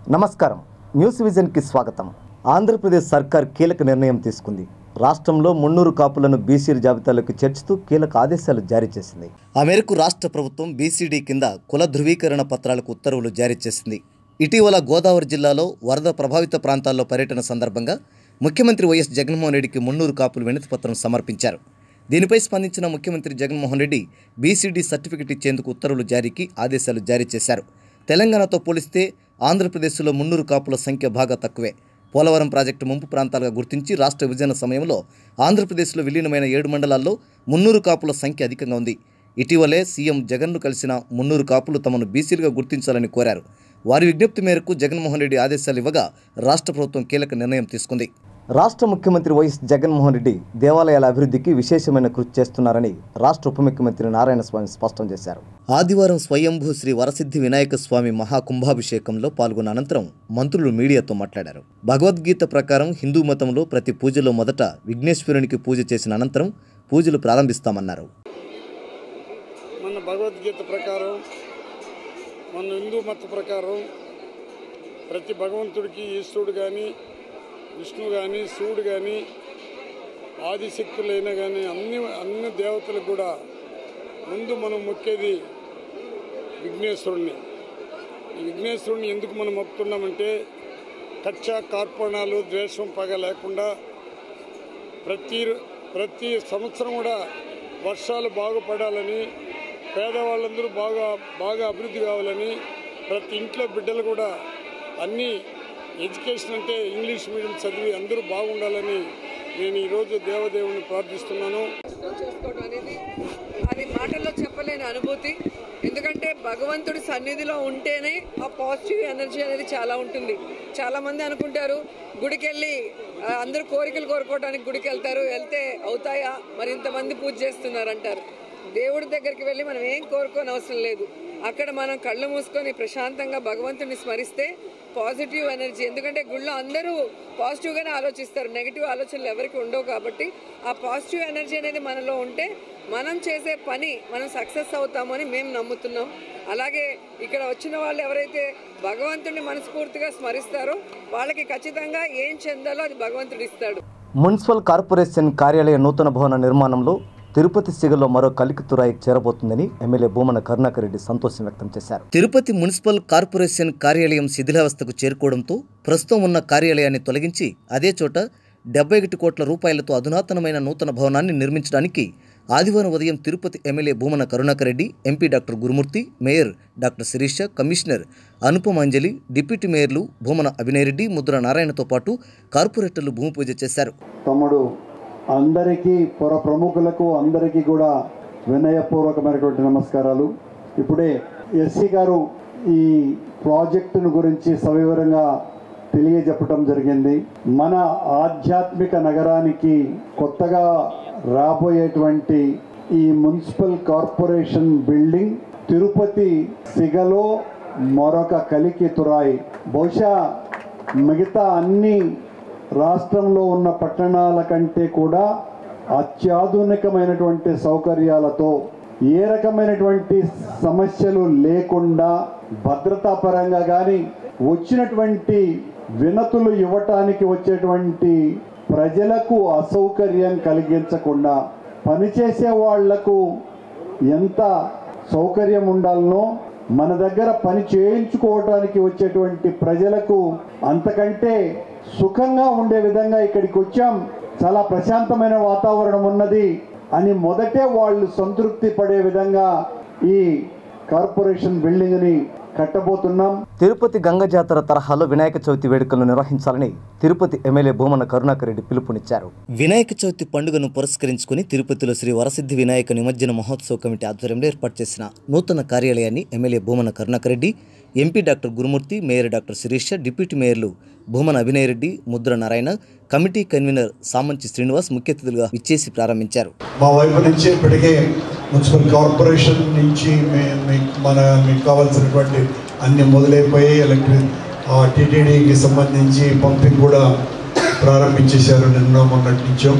నమస్కారం న్యూస్ విజన్కి స్వాగతం ఆంధ్రప్రదేశ్ సర్కార్ కీలక నిర్ణయం తీసుకుంది రాష్ట్రంలో మున్నూరు కాపులను బీసీల జాబితాలోకి చేర్చుతూ కీలక ఆదేశాలు జారీ చేసింది ఆ మేరకు రాష్ట్ర ప్రభుత్వం బీసీడీ కింద కుల ధృవీకరణ పత్రాలకు ఉత్తర్వులు జారీ చేసింది ఇటీవల గోదావరి జిల్లాలో వరద ప్రభావిత ప్రాంతాల్లో పర్యటన సందర్భంగా ముఖ్యమంత్రి వైఎస్ జగన్మోహన్ రెడ్డికి మున్నూరు కాపులు వినతి పత్రం సమర్పించారు దీనిపై స్పందించిన ముఖ్యమంత్రి జగన్మోహన్ రెడ్డి బీసీడీ సర్టిఫికెట్ ఇచ్చేందుకు ఉత్తర్వులు జారీకి ఆదేశాలు జారీ చేశారు తెలంగాణతో పోలిస్తే ఆంధ్రప్రదేశ్లో మున్నూరు కాపుల సంఖ్య బాగా తక్కువే పోలవరం ప్రాజెక్టు ముంపు ప్రాంతాలుగా గుర్తించి రాష్ట్ర విభజన సమయంలో ఆంధ్రప్రదేశ్లో విలీనమైన ఏడు మండలాల్లో మున్నూరు కాపుల సంఖ్య అధికంగా ఉంది ఇటీవలే సీఎం జగన్ను కలిసిన మున్నూరు కాపులు తమను బీసీలుగా గుర్తించాలని కోరారు వారి విజ్ఞప్తి మేరకు జగన్మోహన్ రెడ్డి ఆదేశాలు ఇవ్వగా రాష్ట్ర ప్రభుత్వం కీలక నిర్ణయం తీసుకుంది రాష్ట్ర ముఖ్యమంత్రి వైఎస్ జగన్మోహన్ రెడ్డి దేవాలయాల అభివృద్ధికి విశేషమైన కృషి చేస్తున్నారని రాష్ట్ర ఉప ముఖ్యమంత్రి నారాయణ స్వామి స్పష్టం చేశారు ఆదివారం స్వయంభూ శ్రీ వరసిద్ధి వినాయక స్వామి మహాకుంభాభిషేకంలో పాల్గొన్న అనంతరం మంత్రులు మీడియాతో మాట్లాడారు భగవద్గీత ప్రకారం హిందూ మతంలో ప్రతి పూజలో మొదట విఘ్నేశ్వరునికి పూజ చేసిన అనంతరం పూజలు ప్రారంభిస్తామన్నారు మన భగవద్గీత ప్రకారం మన హిందూ మత ప్రకారం ప్రతి భగవంతుడికి ఈశ్వరుడు కానీ విష్ణు కానీ శివుడు కానీ ఆదిశక్తులైనా కానీ అన్ని అన్ని దేవతలకు కూడా ముందు మనం మొక్కేది విఘ్నేశ్వరుణ్ణి ఈ విఘ్నేశ్వరుణ్ణి ఎందుకు మనం మొక్కుతున్నామంటే కచ్చ కార్పణాలు ద్వేషం పగ లేకుండా ప్రతి ప్రతి సంవత్సరం కూడా వర్షాలు బాగుపడాలని పేదవాళ్ళందరూ బాగా బాగా అభివృద్ధి కావాలని ప్రతి ఇంట్లో బిడ్డలు కూడా అన్ని ఎడ్యుకేషన్ అంటే ఇంగ్లీష్ మీడియం చదివి అందరూ బాగుండాలని నేను ఈరోజు దేవదేవుని ప్రార్థిస్తున్నాను అర్థం చేసుకోవడం అనేది అది మాటల్లో చెప్పలేని అనుభూతి ఎందుకంటే భగవంతుడి సన్నిధిలో ఉంటేనే ఆ పాజిటివ్ ఎనర్జీ అనేది చాలా ఉంటుంది చాలా మంది అనుకుంటారు గుడికి వెళ్ళి ఆ, అందరూ కోరికలు కోరుకోవడానికి గుడికి వెళ్తారు వెళ్తే అవుతాయా మరి ఇంతమంది పూజ చేస్తున్నారు అంటారు దేవుడి దగ్గరికి వెళ్ళి మనం ఏం కోరుకోని అవసరం లేదు అక్కడ మనం కళ్ళు మూసుకొని ప్రశాంతంగా భగవంతుని స్మరిస్తే పాజిటివ్ ఎనర్జీ ఎందుకంటే గుళ్ళో అందరూ పాజిటివ్గానే ఆలోచిస్తారు నెగిటివ్ ఆలోచనలు ఎవరికి ఉండవు కాబట్టి ఆ పాజిటివ్ ఎనర్జీ అనేది మనలో ఉంటే మనం చేసే పని మనం సక్సెస్ అవుతామని మేము నమ్ముతున్నాం అలాగే ఇక్కడ వచ్చిన వాళ్ళు ఎవరైతే భగవంతుడిని మనస్ఫూర్తిగా స్మరిస్తారో వాళ్ళకి ఖచ్చితంగా ఏం చెందాలో అది భగవంతుడు ఇస్తాడు మున్సిపల్ కార్పొరేషన్ కార్యాలయ నూతన భవన నిర్మాణంలో తిరుపతి సిగలో మరో కలికితురాయి చేరబోతుందని ఎమ్మెల్యే భూమన కరుణాకర్ రెడ్డి సంతోషం వ్యక్తం చేశారు తిరుపతి మున్సిపల్ కార్పొరేషన్ కార్యాలయం శిథిలావస్థకు చేరుకోవడంతో ప్రస్తుతం ఉన్న కార్యాలయాన్ని తొలగించి అదే చోట డెబ్బై ఒకటి కోట్ల రూపాయలతో అధునాతనమైన నూతన భవనాన్ని నిర్మించడానికి ఆదివారం ఉదయం Tirupati MLA Bhumana Karunakar Reddy MP doctor Gurumurthy mayor doctor Sirisha commissioner Anupama Anjali deputy మేయర్లు భూమన అభినయ్ రెడ్డి ముద్ర నారాయణతో పాటు కార్పొరేటర్లు భూమి పూజ చేశారు తమ్ముడు అందరికీ పుర ప్రముఖులకు అందరికీ కూడా వినయపూర్వకమైనటువంటి నమస్కారాలు ఇప్పుడే ఎస్సీ గారు ఈ ప్రాజెక్టును గురించి సవివరంగా తెలియజెప్పటం జరిగింది మన ఆధ్యాత్మిక నగరానికి కొత్తగా రాబోయేటువంటి ఈ మున్సిపల్ కార్పొరేషన్ బిల్డింగ్ తిరుపతి సిగలో మరొక కలికి తురాయి బహుశా మిగతా అన్ని రాష్ట్రంలో ఉన్న పట్టణాల కంటే కూడా అత్యాధునికమైనటువంటి సౌకర్యాలతో ఏ రకమైనటువంటి సమస్యలు లేకుండా భద్రతా పరంగా కానీ వచ్చినటువంటి వినతులు ఇవ్వటానికి వచ్చేటువంటి ప్రజలకు అసౌకర్యం కలిగించకుండా పనిచేసే వాళ్లకు ఎంత సౌకర్యం ఉండాలనో మన దగ్గర పని చేయించుకోవటానికి వచ్చేటువంటి ప్రజలకు అంతకంటే సుఖంగా ఉండే విధంగా ఇక్కడికి వచ్చాం చాలా ప్రశాంతమైన వాతావరణం ఉన్నది అని మొదటే వాళ్ళు సంతృప్తి పడే విధంగా ఈ కార్పొరేషన్ బిల్డింగ్ని కట్టబోతున్నాం తిరుపతి గంగ జాతర తరహాలో వినాయక చవితి వేడుకలను నిర్వహించాలని తిరుపతి ఎమ్మెల్యే భూమన కరుణాకర్ రెడ్డి పిలుపునిచ్చారు వినాయక చవితి పండుగను పురస్కరించుకుని తిరుపతిలో శ్రీ వరసిద్ధి వినాయక నిమజ్జన మహోత్సవ కమిటీ ఆధ్వర్యంలో ఏర్పాటు చేసిన నూతన కార్యాలయాన్ని MLA Bhumana Karunakar Reddy MP doctor Gurumurthy mayor doctor Sirisha deputy మేయర్లు భూమన అభినయ్ రెడ్డి ముద్ర నారాయణ కమిటీ కన్వీనర్ సామంచి శ్రీనివాస్ ముఖ్య అతిథులుగా ఇచ్చేసి ప్రారంభించారు మా వైపు నుంచి ఇప్పటికే మున్సిపల్ కార్పొరేషన్ నుంచి మే- మీ- మన మీకు కావాల్సినటువంటి అన్ని మొదలైపోయి ఎలక్ట్రిక్ టీటీడీకి సంబంధించి పంపింగ్ కూడా ప్రారంభించేశారు నిన్న మొన్నటి నుంచో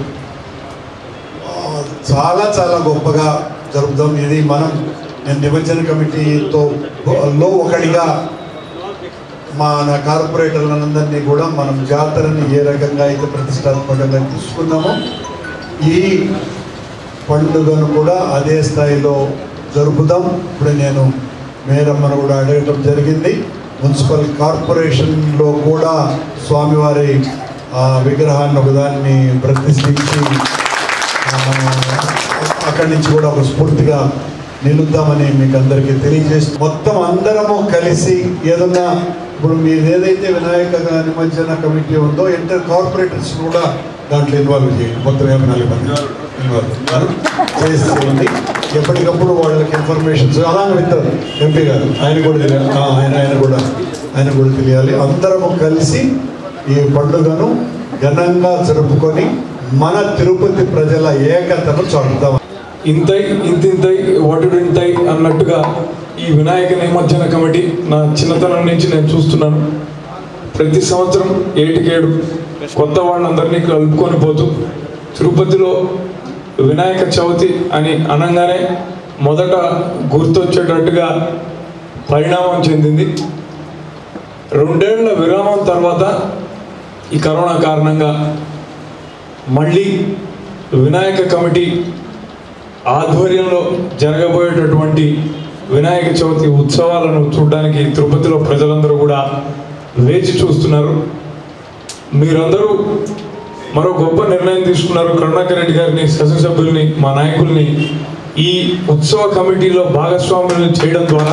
ఆ, చాలా చాలా గొప్పగా జరుపుదాం ఇది మనం నేను నిమజ్జన కమిటీతో లో ఒకటిగా మన కార్పొరేటర్లందరినీ కూడా మనం జాతరని ఏ రకంగా అయితే ప్రతిష్టాత్మకంగా తీసుకున్నామో ఈ పండుగను కూడా అదే స్థాయిలో జరుపుదాం ఇప్పుడు నేను మేరమ్మను కూడా అడగటం జరిగింది మున్సిపల్ కార్పొరేషన్లో కూడా స్వామివారి ఆ, విగ్రహాన్ని ఒకదాన్ని ప్రతిష్ఠించి ఆ, అక్కడి నుంచి కూడా ఒక స్ఫూర్తిగా నిలుద్దామని మీకు అందరికీ తెలియజేస్తూ మొత్తం అందరము కలిసి ఏదన్నా ఇప్పుడు మీరు ఏదైతే వినాయక నిమజ్జన కమిటీ ఉందో ఇంటర్ కార్పొరేటర్స్ కూడా దాంట్లో ఇన్వాల్వ్ చేయండి మొత్తం యాభై నాలుగు మంది ఇన్వాల్వ్ చేసేయండి ఎప్పటికప్పుడు వాళ్ళకి ఇన్ఫర్మేషన్స్ అలాగే వింటారు ఎంపీ గారు ఆయన కూడా తెలియాలి ఆ, ఆయన ఆయన కూడా ఆయన కూడా తెలియాలి అందరము కలిసి ఈ పండుగను ఘనంగా జరుపుకొని మన తిరుపతి ప్రజల ఏకతను చాటుదాం ఇంతై ఇంతింతై వాటుడు ఇంతై అన్నట్టుగా ఈ వినాయక నిమజ్జన కమిటీ నా చిన్నతనం నుంచి నేను చూస్తున్నాను ప్రతి సంవత్సరం ఏటికేడు కొత్త వాళ్ళందరినీ కలుపుకొని పోతూ తిరుపతిలో వినాయక చవితి అని అనగానే మొదట గుర్తొచ్చేటట్టుగా పరిణామం చెందింది రెండేళ్ల విరామం తర్వాత ఈ కరోనా కారణంగా మళ్ళీ వినాయక కమిటీ ఆధ్వర్యంలో జరగబోయేటటువంటి వినాయక చవితి ఉత్సవాలను చూడడానికి తిరుపతిలో ప్రజలందరూ కూడా వేచి చూస్తున్నారు మీరందరూ మరో గొప్ప నిర్ణయం తీసుకున్నారు కరుణాకర్ రెడ్డి గారిని శాసనసభ్యుల్ని మా నాయకుల్ని ఈ ఉత్సవ కమిటీలో భాగస్వాములను చేయడం ద్వారా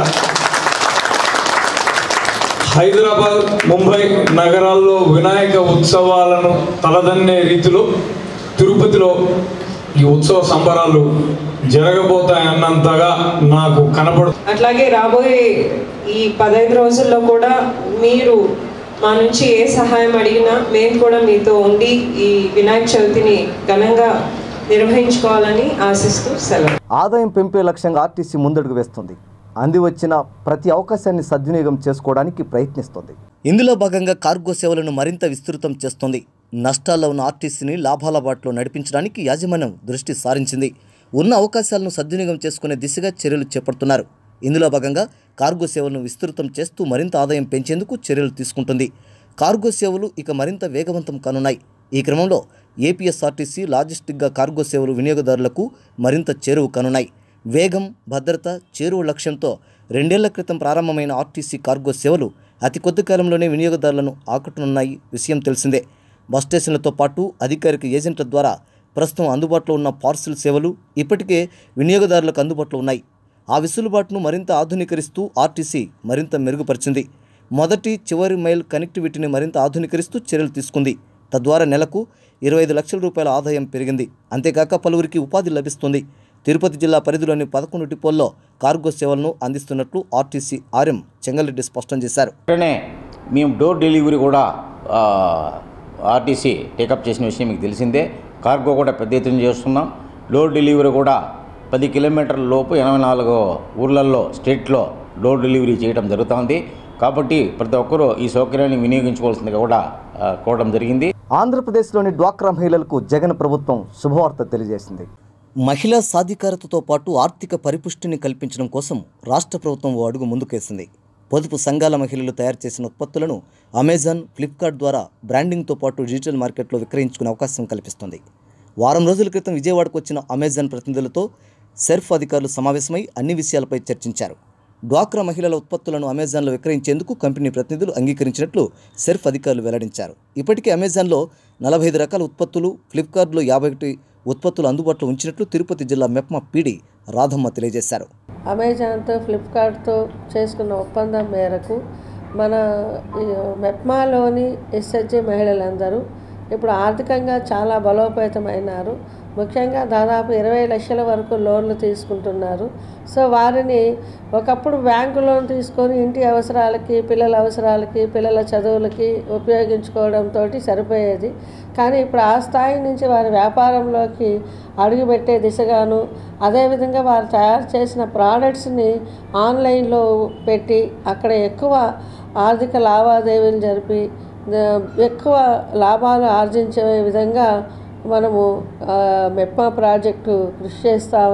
హైదరాబాద్ ముంబై నగరాల్లో వినాయక ఉత్సవాలను తలదన్నే రీతిలో తిరుపతిలో ఈ ఉత్సవ సంబరాలు జరగబోతాయన్నంతగా నాకు కనపడు అట్లాగే రాబోయే ఈ పదహైదు రోజుల్లో కూడా మీరు మా నుంచి ఏ సహాయం అడిగినా మేము కూడా మీతో ఉండి ఈ వినాయక చవితిని ఘనంగా నిర్వహించుకోవాలని ఆశిస్తూ సెలవు ఆదాయం పెంపే లక్ష్యంగా ఆర్టీసీ ముందడుగు వేస్తుంది అంది వచ్చిన ప్రతి అవకాశాన్ని సద్వినియోగం చేసుకోవడానికి ప్రయత్నిస్తోంది ఇందులో భాగంగా కార్గో సేవలను మరింత విస్తృతం చేస్తోంది నష్టాల్లో ఉన్న ఆర్టీసీని లాభాల బాటలో నడిపించడానికి యాజమాన్యం దృష్టి సారించింది ఉన్న అవకాశాలను సద్వినియోగం చేసుకునే దిశగా చర్యలు చేపడుతున్నారు ఇందులో భాగంగా కార్గో సేవలను విస్తృతం చేస్తూ మరింత ఆదాయం పెంచేందుకు చర్యలు తీసుకుంటుంది కార్గో సేవలు ఇక మరింత వేగవంతం కానున్నాయి ఈ క్రమంలో ఏపీఎస్ఆర్టీసీ లాజిస్టిక్గా కార్గో సేవలు వినియోగదారులకు మరింత చేరువు కానున్నాయి వేగం భద్రత చేరువ లక్ష్యంతో రెండేళ్ల క్రితం ప్రారంభమైన ఆర్టీసీ కార్గో సేవలు అతి కొద్ది కాలంలోనే వినియోగదారులను ఆకట్టునున్నాయి విషయం తెలిసిందే బస్ స్టేషన్లతో పాటు అధికారిక ఏజెంట్ల ద్వారా ప్రస్తుతం అందుబాటులో ఉన్న పార్సిల్ సేవలు ఇప్పటికే వినియోగదారులకు అందుబాటులో ఉన్నాయి ఆ వెసులుబాటును మరింత ఆధునీకరిస్తూ ఆర్టీసీ మరింత మెరుగుపరిచింది మొదటి చివరి మైల్ కనెక్టివిటీని మరింత ఆధునీకరిస్తూ చర్యలు తీసుకుంది తద్వారా నెలకు ఇరవై ఐదు లక్షల రూపాయల ఆదాయం పెరిగింది అంతేకాక పలువురికి ఉపాధి లభిస్తుంది తిరుపతి జిల్లా పరిధిలోని పదకొండు డిపోల్లో కార్గో సేవలను అందిస్తున్నట్లు ఆర్టీసీ ఆర్ఎం చెంగల్రెడ్డి స్పష్టం చేశారు వెంటనే మేము డోర్ డెలివరీ కూడా ఆ, ఆర్టీసీ టేకప్ చేసిన విషయం మీకు తెలిసిందే కార్గో కూడా పెద్ద ఎత్తున చేస్తున్నాం డోర్ డెలివరీ కూడా పది కిలోమీటర్ల లోపు ఎనభై నాలుగు ఊర్లలో స్టేట్లో డోర్ డెలివరీ చేయడం జరుగుతోంది కాబట్టి ప్రతి ఒక్కరూ ఈ సౌకర్యాన్ని వినియోగించుకోవాల్సిందిగా కూడా ఆ, కోరడం జరిగింది ఆంధ్రప్రదేశ్లోని డ్వాక్రా మహిళలకు జగన్ ప్రభుత్వం శుభవార్త తెలియజేసింది మహిళా సాధికారతతో పాటు ఆర్థిక పరిపుష్టిని కల్పించడం కోసం రాష్ట్ర ప్రభుత్వం ఓ అడుగు ముందుకేసింది పొదుపు సంఘాల మహిళలు తయారు చేసిన ఉత్పత్తులను అమెజాన్ ఫ్లిప్కార్ట్ ద్వారా బ్రాండింగ్తో పాటు డిజిటల్ మార్కెట్లో విక్రయించుకునే అవకాశం కల్పిస్తుంది వారం రోజుల క్రితం విజయవాడకు వచ్చిన అమెజాన్ ప్రతినిధులతో సెర్ఫ్ అధికారులు సమావేశమై అన్ని విషయాలపై చర్చించారు డ్వాక్రా మహిళల ఉత్పత్తులను అమెజాన్లో విక్రయించేందుకు కంపెనీ ప్రతినిధులు అంగీకరించినట్లు సెర్ఫ్ అధికారులు వెల్లడించారు ఇప్పటికే అమెజాన్లో నలభై ఐదు రకాల ఉత్పత్తులు ఫ్లిప్కార్ట్లో యాభై ఒకటి ఉత్పత్తులు అందుబాటులో ఉంచినట్లు తిరుపతి జిల్లా మెప్మా పీడి రాధమ్మ తెలియజేశారు అమెజాన్తో ఫ్లిప్కార్ట్తో చేసుకున్న ఒప్పందం మేరకు మన ఈ మెప్మాలోని ఎస్హెచ్జి మహిళలందరూ ఇప్పుడు ఆర్థికంగా చాలా బలోపేతమైనారు ముఖ్యంగా దాదాపు ఇరవై లక్షల వరకు లోన్లు తీసుకుంటున్నారు సో వారిని ఒకప్పుడు బ్యాంకు లోన్ తీసుకొని ఇంటి అవసరాలకి పిల్లల అవసరాలకి పిల్లల చదువులకి ఉపయోగించుకోవడంతో సరిపోయేది కానీ ఇప్పుడు ఆ స్థాయి నుంచి వారి వ్యాపారంలోకి అడుగుపెట్టే దిశగాను అదేవిధంగా వారు తయారు చేసిన ప్రోడక్ట్స్ని ఆన్లైన్లో పెట్టి అక్కడ ఎక్కువ ఆర్థిక లావాదేవీలు జరిపి ద- ఎక్కువ లాభాలు ఆర్జించే విధంగా మనము ఆ, మెప్మా ప్రాజెక్టు కృషి చేస్తూ ఉంది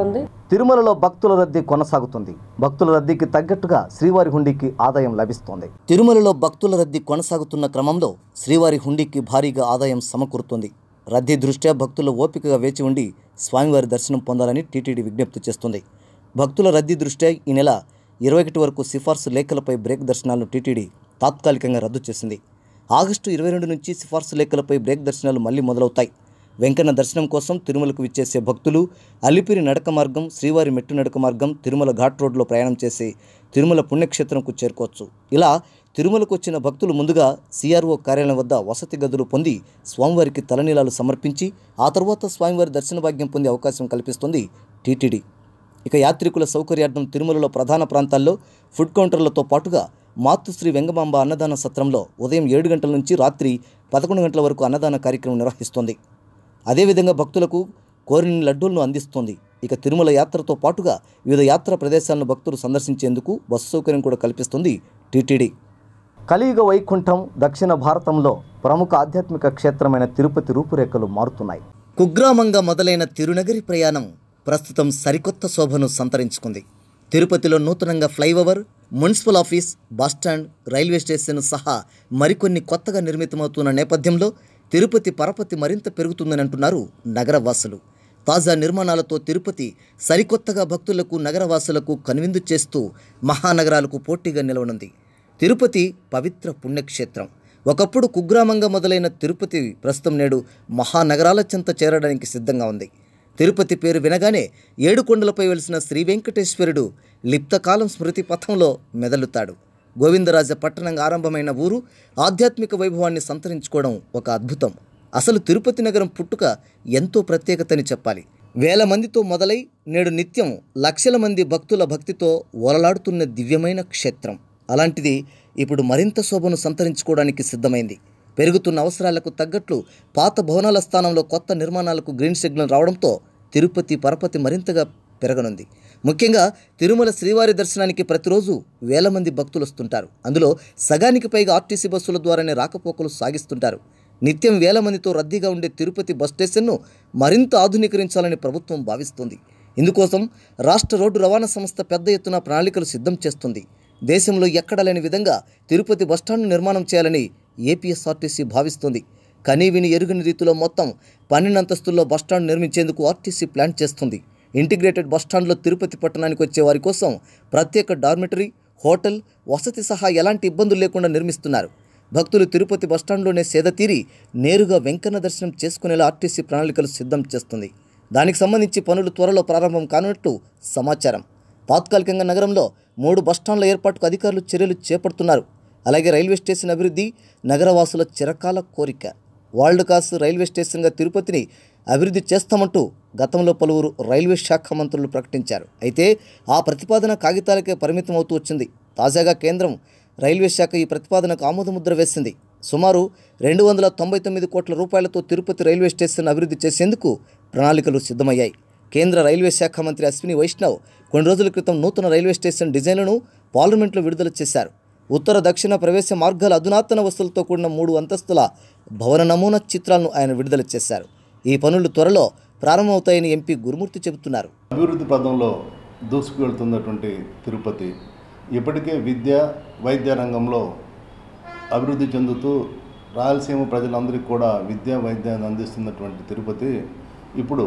తిరుమలలో భక్తుల రద్దీ కొనసాగుతుంది భక్తుల రద్దీకి తగ్గట్టుగా శ్రీవారి హుండీకి ఆదాయం లభిస్తోంది తిరుమలలో భక్తుల రద్దీ కొనసాగుతున్న క్రమంలో శ్రీవారి హుండీకి భారీగా ఆదాయం సమకూరుతోంది రద్దీ దృష్ట్యా భక్తులు ఓపికగా వేచి ఉండి స్వామివారి దర్శనం పొందాలని టీటీడీ విజ్ఞప్తి చేస్తుంది భక్తుల రద్దీ దృష్ట్యా ఈ నెల ఇరవై ఒకటి వరకు సిఫార్సు లేఖలపై బ్రేక్ దర్శనాలను టీటీడీ తాత్కాలికంగా రద్దు చేసింది ఆగస్టు ఇరవై రెండు నుంచి సిఫార్సు లేఖలపై బ్రేక్ దర్శనాలు మళ్లీ మొదలవుతాయి వెంకన్న దర్శనం కోసం తిరుమలకు విచ్చేసే భక్తులు అలిపిరి నడక మార్గం శ్రీవారి మెట్టు నడక మార్గం తిరుమల ఘాట్ రోడ్లో ప్రయాణం చేసి తిరుమల పుణ్యక్షేత్రంకు చేరుకోవచ్చు ఇలా తిరుమలకు వచ్చిన భక్తులు ముందుగా సిఆర్ఓ కార్యాలయం వద్ద వసతి గదులు పొంది స్వామివారికి తలనీలాలు సమర్పించి ఆ తర్వాత స్వామివారి దర్శన భాగ్యం పొందే అవకాశం కల్పిస్తుంది టీటీడీ ఇక యాత్రికుల సౌకర్యార్థం తిరుమలలో ప్రధాన ప్రాంతాల్లో ఫుడ్ కౌంటర్లతో పాటుగా మాతృశ్రీ వెంగమాంబ అన్నదాన సత్రంలో ఉదయం ఏడు గంటల నుంచి రాత్రి పదకొండు గంటల వరకు అన్నదాన కార్యక్రమం నిర్వహిస్తోంది అదేవిధంగా భక్తులకు కోరిన లడ్డూలను అందిస్తోంది ఇక తిరుమల యాత్రతో పాటుగా వివిధ యాత్రా ప్రదేశాలను భక్తులు సందర్శించేందుకు బస్సు సౌకర్యం కూడా కల్పిస్తుంది టీటీడీ కలియుగ వైకుంఠం దక్షిణ భారతంలో ప్రముఖ ఆధ్యాత్మిక క్షేత్రమైన తిరుపతి రూపురేఖలు మారుతున్నాయి కుగ్రామంగా మొదలైన తిరునగరి ప్రయాణం ప్రస్తుతం సరికొత్త శోభను సంతరించుకుంది తిరుపతిలో నూతనంగా flyover municipal office bus stand railway station సహా మరికొన్ని కొత్తగా నిర్మితమవుతున్న నేపథ్యంలో తిరుపతి పరపతి మరింత పెరుగుతుందని అంటున్నారు నగరవాసులు తాజా నిర్మాణాలతో తిరుపతి సరికొత్తగా భక్తులకు నగరవాసులకు కనువిందు చేస్తూ మహానగరాలకు పోటీగా నిలవనుంది తిరుపతి పవిత్ర పుణ్యక్షేత్రం ఒకప్పుడు కుగ్రామంగా మొదలైన తిరుపతి ప్రస్తుతం నేడు మహానగరాల చెంత చేరడానికి సిద్ధంగా ఉంది తిరుపతి పేరు వినగానే ఏడుకొండలపై వెలిసిన శ్రీ వెంకటేశ్వరుడు లిప్తకాలం స్మృతి పథంలో మెదలుతాడు గోవిందరాజ పట్టణంగా ఆరంభమైన ఊరు ఆధ్యాత్మిక వైభవాన్ని సంతరించుకోవడం ఒక అద్భుతం అసలు తిరుపతి నగరం పుట్టుక ఎంతో ప్రత్యేకతని చెప్పాలి వేల మందితో మొదలై నేడు నిత్యం లక్షల మంది భక్తుల భక్తితో ఓలలాడుతున్న దివ్యమైన క్షేత్రం అలాంటిది ఇప్పుడు మరింత శోభను సంతరించుకోవడానికి సిద్ధమైంది పెరుగుతున్న అవసరాలకు తగ్గట్లు పాత భవనాల స్థానంలో కొత్త నిర్మాణాలకు గ్రీన్ సిగ్నల్ రావడంతో తిరుపతి పరపతి మరింతగా పెరగనుంది ముఖ్యంగా తిరుమల శ్రీవారి దర్శనానికి ప్రతిరోజు వేల మంది భక్తులు వస్తుంటారు అందులో సగానికి పైగా ఆర్టీసీ బస్సుల ద్వారానే రాకపోకలు సాగిస్తుంటారు నిత్యం వేల మందితో రద్దీగా ఉండే తిరుపతి బస్ స్టేషన్ను మరింత ఆధునీకరించాలని ప్రభుత్వం భావిస్తుంది ఇందుకోసం రాష్ట్ర రోడ్డు రవాణా సంస్థ పెద్ద ఎత్తున ప్రణాళికలు సిద్ధం చేస్తుంది దేశంలో ఎక్కడ లేని విధంగా తిరుపతి బస్టాండ్ నిర్మాణం చేయాలని ఏపీఎస్ఆర్టీసీ భావిస్తుంది కనీవిని ఎరుగని రీతిలో మొత్తం పన్నెండు అంతస్తుల్లో బస్టాండ్ నిర్మించేందుకు ఆర్టీసీ ప్లాన్ చేస్తుంది ఇంటిగ్రేటెడ్ బస్టాండ్లో తిరుపతి పట్టణానికి వచ్చే వారి కోసం ప్రత్యేక డార్మెటరీ హోటల్ వసతి సహా ఎలాంటి ఇబ్బందులు లేకుండా నిర్మిస్తున్నారు భక్తులు తిరుపతి బస్టాండ్లోనే సేద తీరి నేరుగా వెంకన్న దర్శనం చేసుకునేలా ఆర్టీసీ ప్రణాళికలు సిద్ధం చేస్తుంది దానికి సంబంధించి పనులు త్వరలో ప్రారంభం కానున్నట్టు సమాచారం తాత్కాలికంగా నగరంలో మూడు బస్టాండ్ల ఏర్పాటుకు అధికారులు చర్యలు చేపడుతున్నారు అలాగే రైల్వే స్టేషన్ అభివృద్ధి నగరవాసుల చిరకాల కోరిక వరల్డ్ కాస్ రైల్వే స్టేషన్గా తిరుపతిని అభివృద్ధి చేస్తామంటూ గతంలో పలువురు రైల్వే శాఖ మంత్రులు ప్రకటించారు అయితే ఆ ప్రతిపాదన కాగితాలకే పరిమితం అవుతూ వచ్చింది తాజాగా కేంద్రం రైల్వే శాఖ ఈ ప్రతిపాదనకు ఆమోదముద్ర వేసింది సుమారు రెండు వందల తొంభై తొమ్మిది కోట్ల రూపాయలతో తిరుపతి రైల్వే స్టేషన్ అభివృద్ధి చేసేందుకు ప్రణాళికలు సిద్ధమయ్యాయి కేంద్ర రైల్వే శాఖ మంత్రి అశ్విని వైష్ణవ్ కొన్ని రోజుల క్రితం నూతన రైల్వే స్టేషన్ డిజైన్లను పార్లమెంట్లో విడుదల చేశారు ఉత్తర దక్షిణ ప్రవేశ మార్గాల అధునాతన వస్తువులతో కూడిన మూడు అంతస్తుల భవన నమూనా చిత్రాలను ఆయన విడుదల చేశారు ఈ పనులు త్వరలో ప్రారంభమవుతాయని ఎంపీ గురుమూర్తి చెబుతున్నారు అభివృద్ధి పదంలో దూసుకువెళ్తున్నటువంటి తిరుపతి ఇప్పటికే విద్య వైద్య రంగంలో అభివృద్ధి చెందుతూ రాయలసీమ ప్రజలందరికీ కూడా విద్య వైద్యాన్ని అందిస్తున్నటువంటి తిరుపతి ఇప్పుడు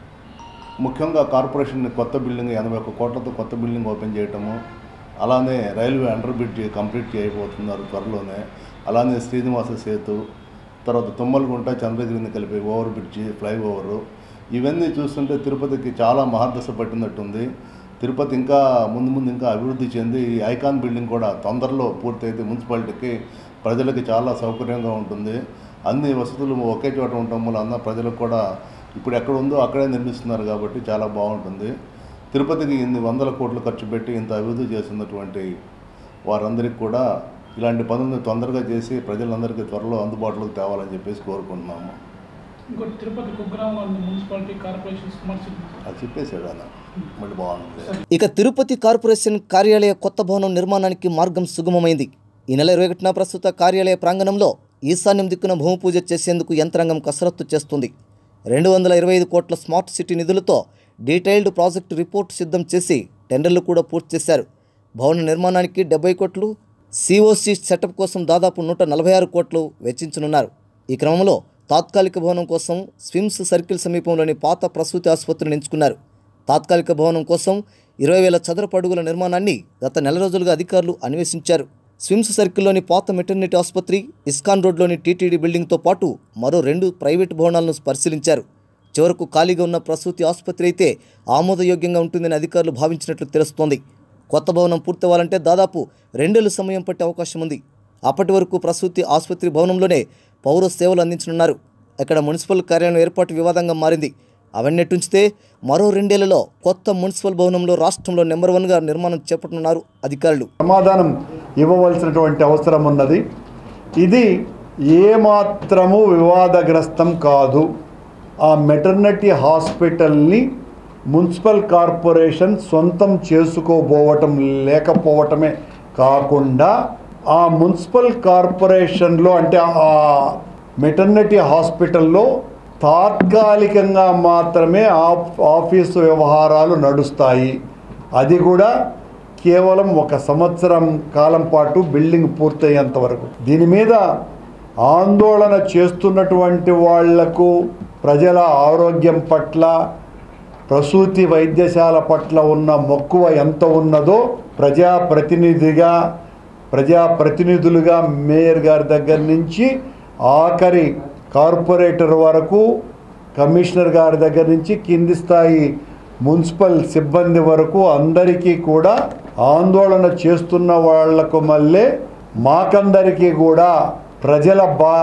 ముఖ్యంగా కార్పొరేషన్ కొత్త బిల్డింగ్ ఎనభై ఒక్క కోట్లతో కొత్త బిల్డింగ్ ఓపెన్ చేయటము అలానే రైల్వే అండర్ బ్రిడ్జ్ కంప్లీట్ చేయబోతున్నారు త్వరలోనే అలానే శ్రీనివాస సేతు తర్వాత తుమ్మలగుంట చంద్రగిరిని కలిపే ఓవర్ బ్రిడ్జి ఫ్లైఓవరు ఇవన్నీ చూస్తుంటే తిరుపతికి చాలా మహర్దశ పట్టినట్టుంది తిరుపతి ఇంకా ముందు ముందు ఇంకా అభివృద్ధి చెంది ఈ ఐకాన్ బిల్డింగ్ కూడా తొందరలో పూర్తయితే మున్సిపాలిటీకి ప్రజలకి చాలా సౌకర్యంగా ఉంటుంది అన్ని వసతులు ఒకే చోట ఉండటం వల్ల అన్న ప్రజలకు కూడా ఇప్పుడు ఎక్కడ ఉందో అక్కడే నిర్మిస్తున్నారు కాబట్టి చాలా బాగుంటుంది తిరుపతికి ఇన్ని వందల కోట్లు ఖర్చు పెట్టి ఇంత అభివృద్ధి చేస్తున్నటువంటి వారందరికీ కూడా ఇలాంటి పనులను తొందరగా చేసి ప్రజలందరికీ త్వరలో అందుబాటులోకి తేవాలని చెప్పేసి కోరుకుంటున్నాము ఇంకోటి తిరుపతి కుగ్రామం మున్సిపాలిటీ కార్పొరేషన్ స్మార్ట్ సిటీ అది చెప్పేశాడు అన్న మళ్ళీ బాగుంటుంది ఇక తిరుపతి కార్పొరేషన్ కార్యాలయ కొత్త భవనం నిర్మాణానికి మార్గం సుగమమైంది ఈ నెల ఇరవై ఒకటిన ప్రస్తుత కార్యాలయ ప్రాంగణంలో ఈశాన్యం దిక్కున భూమి పూజ చేసేందుకు యంత్రాంగం కసరత్తు చేస్తుంది రెండు వందల ఇరవై ఐదు కోట్ల స్మార్ట్ సిటీ నిధులతో డీటెయిల్డ్ ప్రాజెక్టు రిపోర్ట్ సిద్ధం చేసి టెండర్లు కూడా పూర్తి చేశారు భవన నిర్మాణానికి డెబ్బై కోట్లు సిఓసి సెటప్ కోసం దాదాపు నూట నలభై ఆరు కోట్లు వెచ్చించనున్నారు ఈ క్రమంలో తాత్కాలిక భవనం కోసం స్విమ్స్ సర్కిల్ సమీపంలోని పాత ప్రసూతి ఆసుపత్రిని ఎంచుకున్నారు తాత్కాలిక భవనం కోసం ఇరవై వేల చదరపు అడుగుల నిర్మాణాన్ని గత నెల రోజులుగా అధికారులు అన్వేషించారు స్విమ్స్ సర్కిల్లోని పాత మెటర్నిటీ ఆసుపత్రి ఇస్కాన్ రోడ్లోని టీటీడీ బిల్డింగ్తో పాటు మరో రెండు ప్రైవేటు భవనాలను పరిశీలించారు చివరకు ఖాళీగా ఉన్న ప్రసూతి ఆసుపత్రి అయితే ఆమోదయోగ్యంగా ఉంటుందని అధికారులు భావించినట్లు తెలుస్తోంది కొత్త భవనం పూర్తవ్వాలంటే దాదాపు రెండేళ్ల సమయం పట్టే అవకాశం ఉంది అప్పటి వరకు ప్రసూతి ఆసుపత్రి భవనంలోనే పౌర సేవలు అందించనున్నారు ఇక్కడ మున్సిపల్ కార్యాలయం ఏర్పాటు వివాదంగా మారింది అవన్నట్టుంచితే మరో రెండేళ్లలో కొత్త మున్సిపల్ భవనంలో రాష్ట్రంలో నెంబర్ వన్గా నిర్మాణం చేపట్టనున్నారు అధికారులు సమాధానం ఇవ్వవలసినటువంటి అవసరం ఉన్నది ఇది ఏమాత్రము వివాదగ్రస్తం కాదు ఆ మెటర్నిటీ హాస్పిటల్ని మున్సిపల్ కార్పొరేషన్ సొంతం చేసుకోబోవటం లేకపోవటమే కాకుండా ఆ మున్సిపల్ కార్పొరేషన్లో అంటే ఆ మెటర్నిటీ హాస్పిటల్లో తాత్కాలికంగా మాత్రమే ఆఫ్ ఆఫీసు వ్యవహారాలు నడుస్తాయి అది కూడా కేవలం ఒక సంవత్సరం కాలం పాటు బిల్డింగ్ పూర్తయ్యేంత వరకు దీని మీద ఆందోళన చేస్తున్నటువంటి వాళ్లకు ప్రజల ఆరోగ్యం పట్ల ప్రసూతి వైద్యశాల పట్ల ఉన్న మక్కువ ఎంత ఉన్నదో ప్రజాప్రతినిధిగా ప్రజాప్రతినిధులుగా మేయర్ గారి దగ్గర నుంచి ఆఖరి కార్పొరేటర్ వరకు కమిషనర్ గారి దగ్గర నుంచి కింది స్థాయి మున్సిపల్ సిబ్బంది వరకు అందరికీ కూడా ఆందోళన చేస్తున్న వాళ్లకు మళ్ళీ మాకందరికీ కూడా ప్రజల బా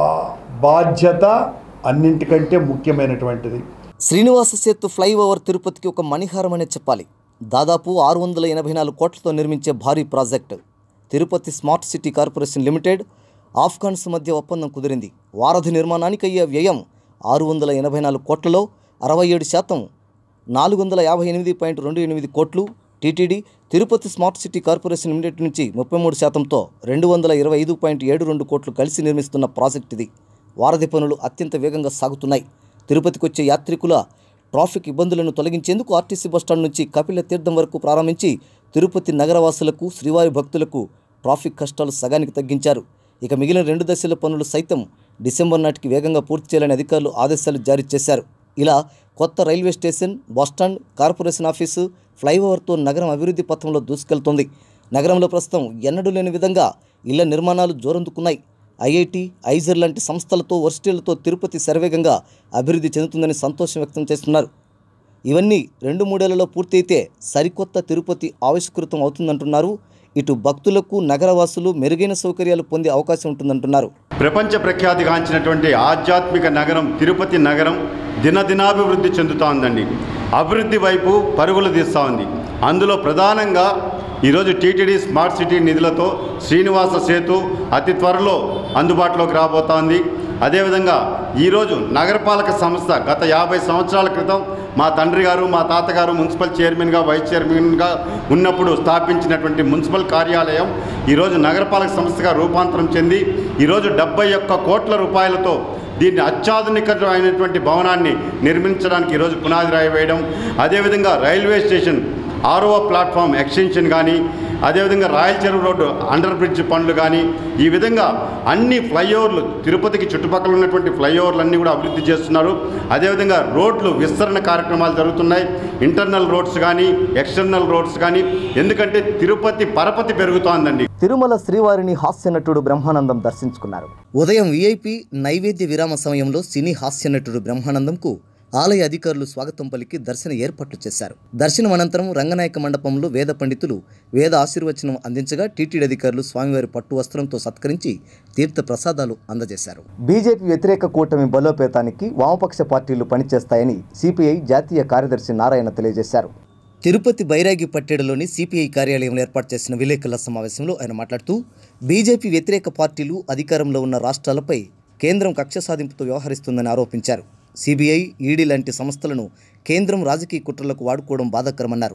బాధ్యత అన్నింటికంటే ముఖ్యమైనటువంటిది శ్రీనివాస సేతు ఫ్లైఓవర్ తిరుపతికి ఒక మణిహారం అనే చెప్పాలి దాదాపు ఆరు వందల ఎనభై నాలుగు కోట్లతో నిర్మించే భారీ project Tirupati smart city corporation limited ఆఫ్ఘన్స్ మధ్య ఒప్పందం కుదిరింది వారధి నిర్మాణానికి అయ్యే వ్యయం ఆరు వందల ఎనభై నాలుగు కోట్లలో అరవై ఏడు శాతం నాలుగు వందల యాభై ఎనిమిది పాయింట్ రెండు ఎనిమిది కోట్లు TTD Tirupati smart city corporation limited నుంచి ముప్పై మూడు శాతంతో రెండు వందల ఇరవై ఐదు పాయింట్ ఏడు రెండు కోట్లు కలిసి నిర్మిస్తున్న ప్రాజెక్ట్ ఇది వారధి పనులు అత్యంత వేగంగా సాగుతున్నాయి తిరుపతికి వచ్చే యాత్రికుల ట్రాఫిక్ ఇబ్బందులను తొలగించేందుకు ఆర్టీసీ బస్టాండ్ నుంచి కపిల తీర్థం వరకు ప్రారంభించి తిరుపతి నగరవాసులకు శ్రీవారి భక్తులకు ట్రాఫిక్ కష్టాలు సగానికి తగ్గించారు ఇక మిగిలిన రెండు దశల పనులు సైతం డిసెంబర్ నాటికి వేగంగా పూర్తి చేయాలని అధికారులు ఆదేశాలు జారీ చేశారు ఇలా కొత్త railway station bus stand corporation office ఫ్లైఓవర్తో నగరం అభివృద్ధి పథంలో దూసుకెళ్తోంది నగరంలో ప్రస్తుతం ఎన్నడూ లేని విధంగా ఇళ్ల నిర్మాణాలు జోరందుకున్నాయి ఐఐటి ఐజర్ లాంటి సంస్థలతో వర్సిటీలతో తిరుపతి శరవేగంగా అభివృద్ధి చెందుతుందని సంతోషం వ్యక్తం చేస్తున్నారు ఇవన్నీ రెండు మూడేళ్లలో పూర్తయితే సరికొత్త తిరుపతి ఆవిష్కృతం అవుతుందంటున్నారు ఇటు భక్తులకు నగరవాసులు మెరుగైన సౌకర్యాలు పొందే అవకాశం ఉంటుందంటున్నారు ప్రపంచ ప్రఖ్యాతిగాంచినటువంటి ఆధ్యాత్మిక నగరం తిరుపతి నగరం దినదినాభివృద్ధి చెందుతోందండి అభివృద్ధి వైపు పరుగులు తీస్తూ ఉంది అందులో ప్రధానంగా ఈరోజు టీటీడీ స్మార్ట్ సిటీ నిధులతో శ్రీనివాస సేతు అతి త్వరలో అందుబాటులోకి రాబోతోంది అదేవిధంగా ఈరోజు నగరపాలక సంస్థ గత యాభై సంవత్సరాల క్రితం మా తండ్రి గారు మా తాతగారు మున్సిపల్ చైర్మన్గా వైస్ చైర్మన్గా ఉన్నప్పుడు స్థాపించినటువంటి మున్సిపల్ కార్యాలయం ఈరోజు నగరపాలక సంస్థగా రూపాంతరం చెంది ఈరోజు డెబ్బై ఒక్క కోట్ల రూపాయలతో దీన్ని అత్యాధునికమైనటువంటి భవనాన్ని నిర్మించడానికి ఈరోజు పునాది రాయి వేయడం అదేవిధంగా రైల్వే స్టేషన్ ఆరవ ప్లాట్ఫామ్ ఎక్స్టెన్షన్ కానీ అదేవిధంగా రాయల్ చెరువు రోడ్డు అండర్ బ్రిడ్జ్ పనులు కానీ ఈ విధంగా అన్ని ఫ్లైఓవర్లు తిరుపతికి చుట్టుపక్కల ఉన్నటువంటి ఫ్లైఓవర్లు అన్నీ కూడా అభివృద్ధి చేస్తున్నారు అదేవిధంగా రోడ్లు విస్తరణ కార్యక్రమాలు జరుగుతున్నాయి ఇంటర్నల్ రోడ్స్ కానీ ఎక్స్టర్నల్ రోడ్స్ కానీ ఎందుకంటే తిరుపతి పరపతి పెరుగుతోందండి తిరుమల శ్రీవారిని హాస్య నటుడు బ్రహ్మానందం దర్శించుకున్నారు ఉదయం విఐపి నైవేద్య విరామ సమయంలో సినీ హాస్య నటుడు బ్రహ్మానందంకు ఆలయ అధికారులు స్వాగతం పలికి దర్శన ఏర్పాట్లు చేశారు దర్శనం అనంతరం రంగనాయక మండపంలో వేద పండితులు వేద ఆశీర్వచనం అందించగా టీటీడీ అధికారులు స్వామివారి పట్టు వస్త్రంతో సత్కరించి తీర్థ ప్రసాదాలు అందజేశారు బీజేపీ వ్యతిరేక కూటమి బలోపేతానికి వామపక్ష పార్టీలు పనిచేస్తాయని సిపిఐ జాతీయ కార్యదర్శి నారాయణ తెలియజేశారు తిరుపతి బైరాగి పట్టేడులోని సిపిఐ కార్యాలయంలో ఏర్పాటు చేసిన విలేకరుల సమావేశంలో ఆయన మాట్లాడుతూ బీజేపీ వ్యతిరేక పార్టీలు అధికారంలో ఉన్న రాష్ట్రాలపై కేంద్రం కక్ష సాధింపుతో వ్యవహరిస్తుందని ఆరోపించారు సిబిఐ ఈడీ లాంటి సంస్థలను కేంద్రం రాజకీయ కుట్రలకు వాడుకోవడం బాధాకరమన్నారు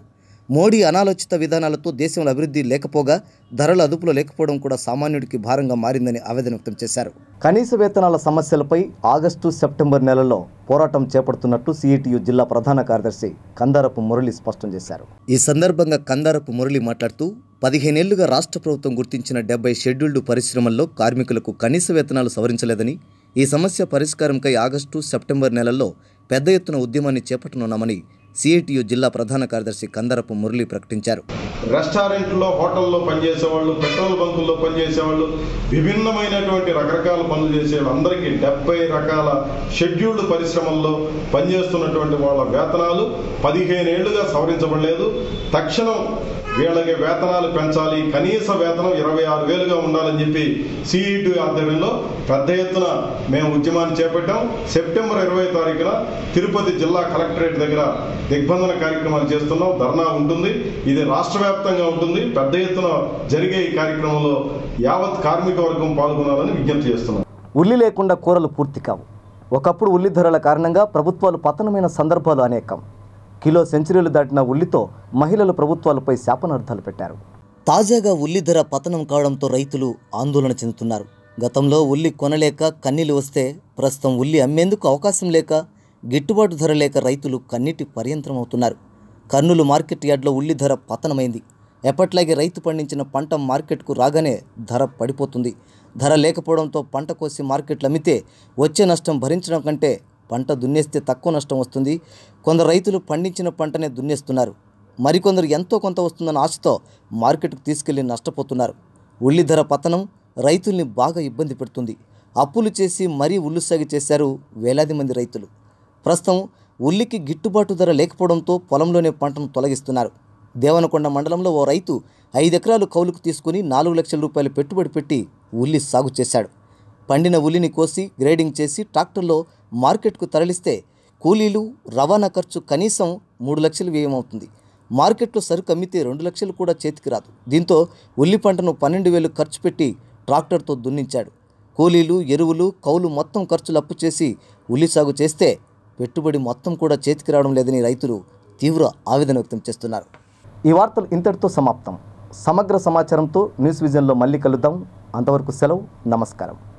మోడీ అనాలోచిత విధానాలతో దేశంలో అభివృద్ధి లేకపోగా ధరలు అదుపులో లేకపోవడం కూడా సామాన్యుడికి భారంగా మారిందని ఆవేదన వ్యక్తం చేశారు కనీస వేతనాల సమస్యలపై ఆగస్టు సెప్టెంబర్ నెలలో పోరాటం చేపడుతున్నట్టు సిఐటియు జిల్లా ప్రధాన కార్యదర్శి కందారపు మురళి స్పష్టం చేశారు ఈ సందర్భంగా కందారపు మురళి మాట్లాడుతూ పదిహేనేళ్లుగా రాష్ట్ర ప్రభుత్వం గుర్తించిన డెబ్బై షెడ్యూల్డ్ పరిశ్రమల్లో కార్మికులకు కనీస వేతనాలు సవరించలేదని ఈ సమస్య పరిష్కారంకై ఆగస్టు సెప్టెంబర్ నెలల్లో పెద్ద ఎత్తున ఉద్యమాన్ని చేపట్టనున్నామని సిఐటియు జిల్లా ప్రధాన కార్యదర్శి కందరపు మురళి ప్రకటించారు రెస్టారెంట్లో హోటల్లో పనిచేసేవాళ్ళు పెట్రోల్ బంకుల్లో పనిచేసేవాళ్ళు విభిన్నమైనటువంటి రకరకాల పనులు చేసే వాళ్ళందరికీ డెబ్బై రకాల షెడ్యూల్డ్ పరిశ్రమల్లో పనిచేస్తున్నటువంటి వాళ్ళ వేతనాలు పదిహేనేళ్లుగా సవరించబడలేదు తక్షణం వీళ్ళకి వేతనాలు పెంచాలి కనీస వేతనం ఇరవై ఆరు వేలుగా ఉండాలని చెప్పి సిఈటి ఆధ్వర్యంలో పెద్ద ఎత్తున మేము ఉద్యమాన్ని చేపట్టాం సెప్టెంబర్ ఇరవై తారీఖున తిరుపతి జిల్లా కలెక్టరేట్ దగ్గర దిగ్బంధన కార్యక్రమాలు చేస్తున్నాం ధర్నా ఉంటుంది ఇది రాష్ట్ర వ్యాప్తంగా ఉంటుంది పెద్ద ఎత్తున జరిగే ఈ కార్యక్రమంలో యావత్ కార్మిక వర్గం పాల్గొనాలని విజ్ఞప్తి చేస్తున్నాం ఉల్లి లేకుండా కూరలు పూర్తి కావు ఒకప్పుడు ఉల్లి ధరల కారణంగా ప్రభుత్వాలు పతనమైన సందర్భాలు అనేకం కిలో సెంచరీలు దాటిన ఉల్లితో మహిళలు ప్రభుత్వాలపై శాపనార్థాలు పెట్టారు తాజాగా ఉల్లి ధర పతనం కావడంతో రైతులు ఆందోళన చెందుతున్నారు గతంలో ఉల్లి కొనలేక కన్నీలు వస్తే ప్రస్తుతం ఉల్లి అమ్మేందుకు అవకాశం లేక గిట్టుబాటు ధర లేక రైతులు కన్నీటి పర్యంతరం అవుతున్నారు కర్నూలు మార్కెట్ యార్డ్లో ఉల్లి ధర పతనమైంది ఎప్పట్లాగే రైతు పండించిన పంట మార్కెట్కు రాగానే ధర పడిపోతుంది ధర లేకపోవడంతో పంట కోసి మార్కెట్లు అమ్మితే వచ్చే నష్టం భరించడం కంటే పంట దున్నేస్తే తక్కువ నష్టం వస్తుంది కొందరు రైతులు పండించిన పంటనే దున్నేస్తున్నారు మరికొందరు ఎంతో కొంత వస్తుందన్న ఆశతో మార్కెట్కు తీసుకెళ్లి నష్టపోతున్నారు ఉల్లి ధర పతనం రైతుల్ని బాగా ఇబ్బంది పెడుతుంది అప్పులు చేసి మరీ ఉల్లు సాగు చేశారు వేలాది మంది రైతులు ప్రస్తుతం ఉల్లికి గిట్టుబాటు ధర లేకపోవడంతో పొలంలోనే పంటను తొలగిస్తున్నారు దేవనకొండ మండలంలో ఓ రైతు ఐదు ఎకరాలు కౌలుకు తీసుకుని నాలుగు లక్షల రూపాయలు పెట్టుబడి పెట్టి ఉల్లి సాగు చేశాడు పండిన ఉల్లిని కోసి గ్రేడింగ్ చేసి ట్రాక్టర్లో మార్కెట్కు తరలిస్తే కూలీలు రవాణా ఖర్చు కనీసం మూడు లక్షలు వ్యయమవుతుంది మార్కెట్లో సరుకు అమ్మితే రెండు లక్షలు కూడా చేతికి రాదు దీంతో ఉల్లి పంటను పన్నెండు వేలు ఖర్చు పెట్టి ట్రాక్టర్తో దున్నించాడు కూలీలు ఎరువులు కౌలు మొత్తం ఖర్చులు అప్పు చేసి ఉల్లి సాగు చేస్తే పెట్టుబడి మొత్తం కూడా చేతికి రావడం లేదని రైతులు తీవ్ర ఆవేదన వ్యక్తం చేస్తున్నారు ఈ వార్తలు ఇంతటితో సమాప్తం సమగ్ర సమాచారంతో న్యూస్ విజన్లో మళ్ళీ కలుద్దాం అంతవరకు సెలవు నమస్కారం